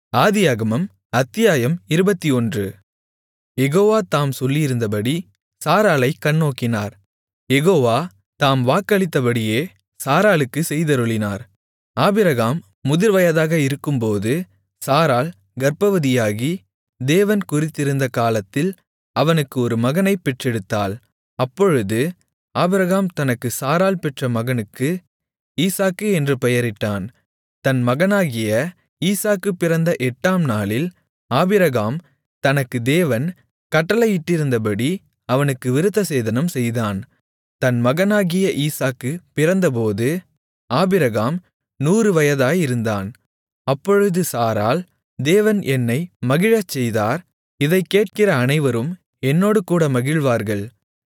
ஆதியாகமம் அத்தியாயம் இருபத்தொன்று யெகோவா தாம் சொல்லியிருந்தபடி சாராளைக் கண்ணோக்கினார் யெகோவா தாம் வாக்களித்தபடியே சாராளுக்குச் செய்தருளினார் ஆபிரகாம் முதிர்வயதாக இருக்கும்போது சாராள் கர்ப்பவதியாகி தேவன் குறித்திருந்த காலத்தில் அவனுக்கு ஒரு மகனைப் பெற்றெடுத்தாள் அப்பொழுது ஆபிரகாம் தனக்கு சாராள் பெற்ற மகனுக்கு ஈசாக்கு என்று பெயரிட்டான் தன் மகனாகிய ஈசாக்கு பிறந்த எட்டாம் நாளில் ஆபிரகாம் தனக்கு தேவன் கட்டளையிட்டிருந்தபடி அவனுக்கு விருத்தசேதனம் செய்தான் தன் மகனாகிய ஈசாக்கு பிறந்தபோது ஆபிரகாம் நூறு வயதாயிருந்தான் அப்பொழுது சாராள் தேவன் என்னை மகிழச்செய்தார் இதைக் கேட்கிற அனைவரும் என்னோடுகூட மகிழ்வார்கள்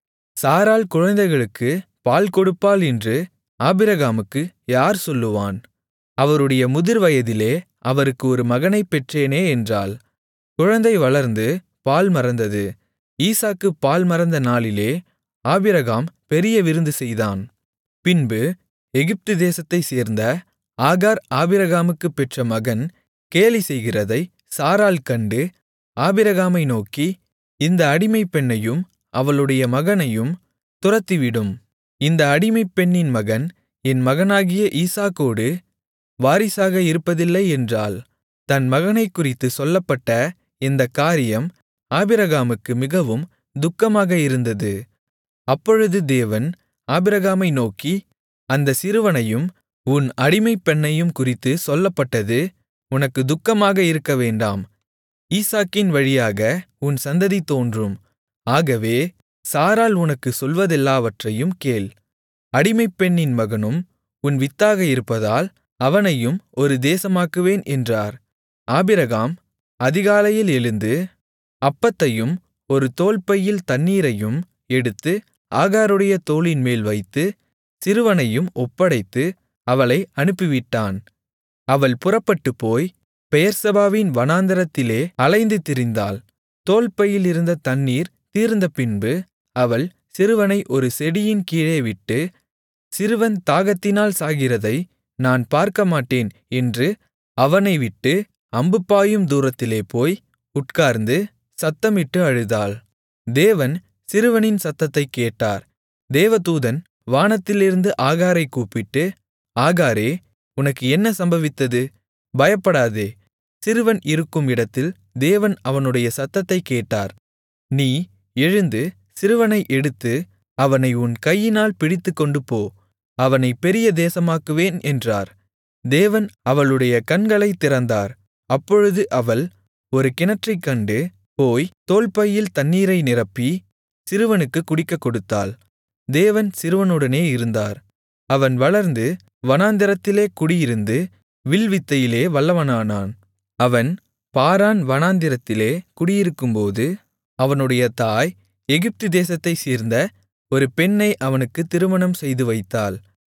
சாராள் குழந்தைகளுக்குப் பால் கொடுப்பாள் என்று ஆபிரகாமுக்கு யார் சொல்லுவான் அவருடைய முதிர்வயதிலே அவருக்கு ஒரு மகனைப் பெற்றேனே என்றாள் குழந்தை வளர்ந்து பால் மறந்தது ஈசாக்கு பால் மறந்த நாளிலே ஆபிரகாம் பெரிய விருந்து செய்தான் பின்பு எகிப்து தேசத்தைச் சேர்ந்த ஆகார் ஆபிரகாமுக்குப் பெற்ற மகன் கேலி செய்கிறதை சாராள் கண்டு ஆபிரகாமை நோக்கி இந்த அடிமைப் பெண்ணையும் அவளுடைய மகனையும் துரத்திவிடும் இந்த அடிமைப் பெண்ணின் மகன் என் மகனாகிய ஈசாக்கோடு வாரிசாக இருப்பதில்லை என்றாள் தன் மகனைக்குறித்துச் சொல்லப்பட்ட இந்தக் காரியம் ஆபிரகாமுக்கு மிகவும் துக்கமாக இருந்தது அப்பொழுது தேவன் ஆபிரகாமை நோக்கி அந்தச் சிறுவனையும் உன் அடிமைப் பெண்ணையும் குறித்துச் சொல்லப்பட்டது உனக்கு துக்கமாக இருக்கவேண்டாம் ஈசாக்கின் வழியாக உன் சந்ததி தோன்றும் ஆகவே சாராள் உனக்குச் சொல்வதெல்லாவற்றையும் கேள் அடிமைப் பெண்ணின் மகனும் உன் வித்தாக இருப்பதால் அவனையும் ஒரு தேசமாக்குவேன் என்றார் ஆபிரகாம் அதிகாலையில் எழுந்து அப்பத்தையும் ஒரு தோல்பையில் தண்ணீரையும் எடுத்து ஆகாருடைய தோளின்மேல் வைத்து சிறுவனையும் ஒப்படைத்து அவளை அனுப்பிவிட்டான் அவள் புறப்பட்டுப்போய் பெயர்செபாவின் வனாந்தரத்திலே அலைந்து திரிந்தாள் தோல்பையில் இருந்த தண்ணீர் தீர்ந்தபின்பு அவள் சிறுவனை ஒரு செடியின் கீழே விட்டு சிறுவன் தாகத்தினால் சாகிறதை நான் பார்க்கமாட்டேன் என்று அவனை விட்டு அம்பு பாயும் தூரத்திலே போய் உட்கார்ந்து சத்தமிட்டு அழுதாள் தேவன் சிறுவனின் சத்தத்தைக் கேட்டார் தேவதூதன் வானத்திலிருந்து ஆகாரைக் கூப்பிட்டு ஆகாரே உனக்கு என்ன சம்பவித்தது பயப்படாதே சிறுவன் இருக்கும் இடத்தில் தேவன் அவனுடைய சத்தத்தைக் கேட்டார் நீ எழுந்து சிறுவனை எடுத்து அவனை உன் கையினால் பிடித்துக்கொண்டு போ அவனை பெரிய தேசமாக்குவேன் என்றார் தேவன் அவளுடைய கண்களைத் திறந்தார் அப்பொழுது அவள் ஒரு கிணற்றைக் கண்டு போய் தோல்பையில் தண்ணீரை நிரப்பி சிறுவனுக்குக் குடிக்கக் கொடுத்தாள் தேவன் சிறுவனுடனே இருந்தார் அவன் வளர்ந்து வனாந்திரத்திலே குடியிருந்து வில்வித்தையிலே வல்லவனானான் அவன் பாரான் வனாந்திரத்திலே குடியிருக்கும்போது அவனுடைய தாய் எகிப்து தேசத்தைச் சேர்ந்த ஒரு பெண்ணை அவனுக்கு திருமணம் செய்து வைத்தாள்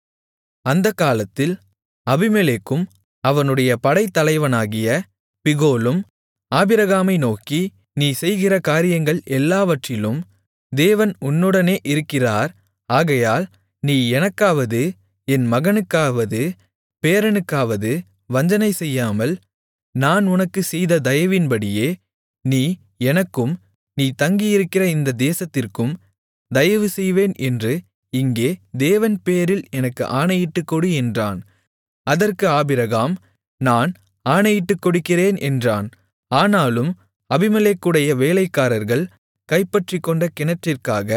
அந்தக் காலத்தில் அபிமெலேக்கும் அவனுடைய படைத்தலைவனாகிய பிகோலும் ஆபிரகாமை நோக்கி நீ செய்கிற காரியங்கள் எல்லாவற்றிலும் தேவன் உன்னுடனே இருக்கிறார் ஆகையால் நீ எனக்காவது என் மகனுக்காவது பேரனுக்காவது வஞ்சனை செய்யாமல் நான் உனக்குச் செய்த தயவின்படியே நீ எனக்கும் நீ தங்கியிருக்கிற இந்த தேசத்திற்கும் தயவு செய்வேன் என்று இங்கே தேவன் பேரில் எனக்கு ஆணையிட்டுக் கொடு என்றான் அதற்கு ஆபிரகாம் நான் ஆணையிட்டுக் கொடுக்கிறேன் என்றான் ஆனாலும் அபிமெலேக்குடைய வேலைக்காரர்கள் கைப்பற்றிக்கொண்ட கிணற்றிற்காக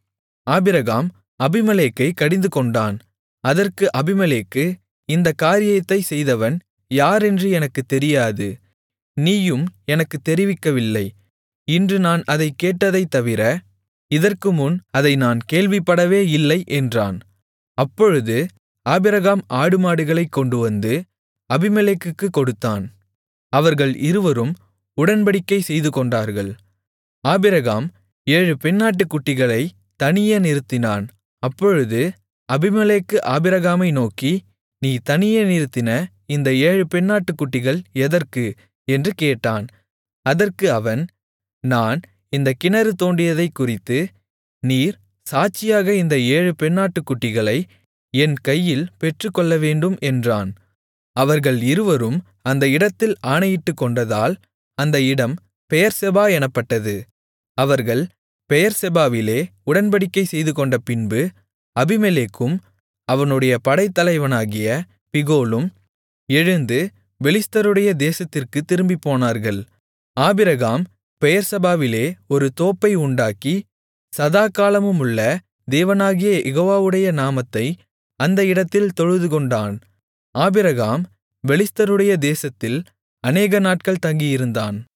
ஆபிரகாம் அபிமெலேக்கை கடிந்துகொண்டான் அதற்கு அபிமெலேக்கு இந்த காரியத்தைச் செய்தவன் யாரென்று எனக்குத் தெரியாது நீயும் எனக்குத் தெரிவிக்கவில்லை இன்று நான் அதைக் கேட்டதைத் தவிர இதற்குமுன் அதை நான் கேள்விப்படவே இல்லை என்றான் அப்பொழுது ஆபிரகாம் ஆடுமாடுகளைக் கொண்டுவந்து அபிமெலேக்குக்குக் கொடுத்தான் அவர்கள் இருவரும் உடன்படிக்கை செய்துகொண்டார்கள் ஆபிரகாம் ஏழு பெண்ணாட்டுக்குட்டிகளை தனியே நிறுத்தினான் அப்பொழுது அபிமெலேக்கு ஆபிரகாமை நோக்கி நீ தனியே நிறுத்தின இந்த ஏழு பெண்ணாட்டுக்குட்டிகள் எதற்கு என்று கேட்டான் அதற்கு அவன் நான் இந்த கிணறு தோண்டியதைக் குறித்து நீர் சாட்சியாக இந்த ஏழு பெண்ணாட்டுக்குட்டிகளை என் கையில் பெற்றுக்கொள்ளவேண்டும் என்றான் அவர்கள் இருவரும் அந்த இடத்தில் ஆணையிட்டுக்கொண்டதால் அந்த இடம் பெயெர்செபா எனப்பட்டது அவர்கள் பெயெர்செபாவிலே உடன்படிக்கை செய்துகொண்ட பின்பு அபிமெலேக்கும் அவனுடைய படைத்தலைவனாகிய பிகோலும் எழுந்து பெலிஸ்தருடைய தேசத்திற்குத் திரும்பிப்போனார்கள் ஆபிரகாம் பெயெர்செபாவிலே ஒரு தோப்பை உண்டாக்கி சதாகாலமுமுள்ள தேவனாகிய யெகோவாவுடைய நாமத்தை அந்த இடத்தில் தொழுதுகொண்டான் ஆபிரகாம் பெலிஸ்தருடைய தேசத்தில் அநேக நாட்கள் தங்கியிருந்தான்